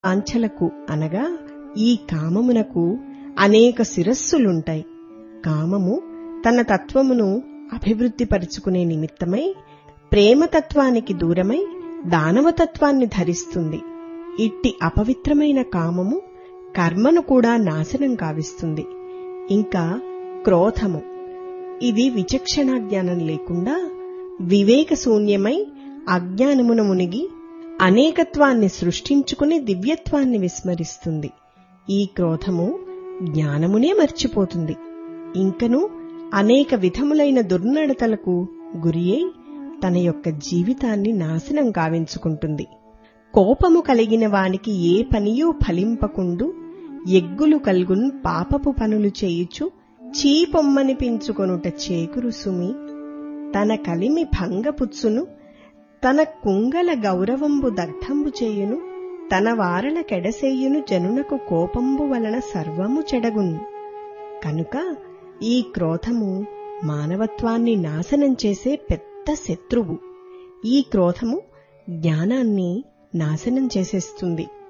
ఆంఛలకు అనగా ఈ కామమునకు అనేక శిరస్సులుంటాయి కామము తన తత్వమును అభివృద్ధిపరుచుకునే నిమిత్తమై ప్రేమతత్వానికి దూరమై దానవతత్వాన్ని ధరిస్తుంది ఇట్టి అపవిత్రమైన కామము కర్మను కూడా నాశనం కావిస్తుంది ఇంకా క్రోధము ఇది విచక్షణ జ్ఞానం లేకుండా వివేకశూన్యమై అజ్ఞానమున మునిగి అనేకత్వాన్ని సృష్టించుకుని దివ్యత్వాన్ని విస్మరిస్తుంది ఈ క్రోధము జ్ఞానమునే మర్చిపోతుంది ఇంకను అనేక విధములైన దుర్నడతలకు గురియై తన యొక్క జీవితాన్ని నాశనం కావించుకుంటుంది కోపము కలిగిన వానికి ఏ పనియో ఫలింపకుండు ఎగ్గులు కల్గున్ పాపపు పనులు చేయుచు చీపొమ్మనిపించుకొనుట చేకురు సుమి తన కలిమి భంగపుచ్చును తన కుంగల గౌరవంబు దగ్ధంబు చేయును తన వారల కెడసేయును జనునకు కోపంబు వలన సర్వము చెడగును కనుక ఈ క్రోధము మానవత్వాన్ని నాశనం చేసే పెద్ద శత్రువు ఈ క్రోధము జ్ఞానాన్ని నాశనం చేసేస్తుంది